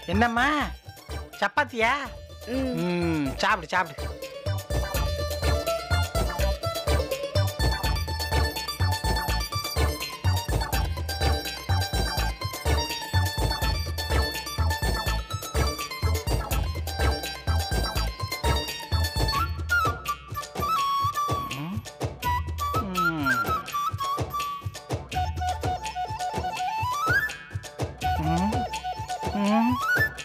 என்னம்மா சப்பாத்தியா ம் ம் சாப்பிடு சாப்பிடு ம். ம். ம். ம்.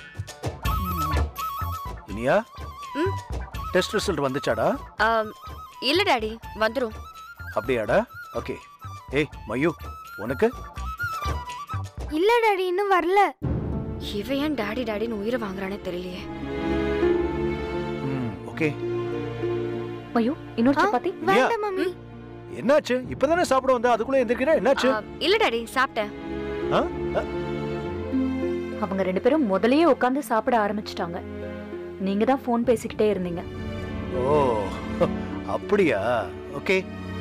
இனியா ம் டெஸ்ட் ரிசல்ட் வந்துச்சாடா ஆம், இல்ல டாடி வந்துரும் அப்படியாடா ஓகே ஏய் மயூ உனக்கு இல்ல டாடி இன்னும் வரல இவ ஏன் டாடி டாடின்னு உயிரை வாங்குறானே தெரியலையே ம் ஓகே மயு இன்னொரு ஆ, சப்பாத்தி இனியா வேண்டாம் மம்மி என்னாச்சு இப்பதானே சாப்பிட வந்த அதுக்குள்ள எந்திரிக்கிற என்னாச்சு ஆ, இல்ல டாடி சாப்பிட்டேன் ஆ? ஆ, அவங்க ரெண்டு பேரும் முதல்லயே உட்காந்து சாப்பிட ஆரம்பிச்சிட்டாங்க நீங்க தான் ஃபோன் பேசிக்கிட்டே இருந்தீங்க ஓ அப்படியா ஓகே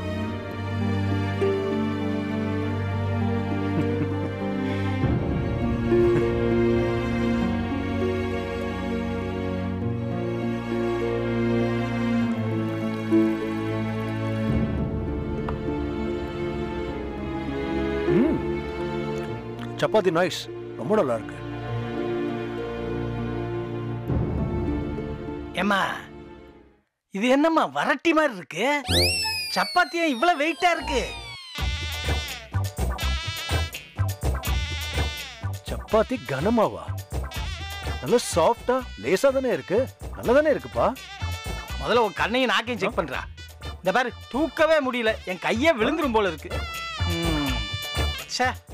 ம் சப்பாத்தி நைஸ் ரொம்ப நல்லா இருக்கு ஏம்மா இது என்னம்மா வரட்டி மாதிரி இருக்கு சப்பாத்தி ஏன் இவ்வளவு வெயிட்டா இருக்கு சப்பாத்தி கனமாவா நல்லா சாஃப்டா லேசா தானே இருக்கு நல்லா தானே இருக்குப்பா முதல்ல உன் கண்ணையும் நாக்கையும் செக் பண்றா இந்த பாரு தூக்கவே முடியல என் கையே விழுந்துரும் போல இருக்கு ம். ச்சே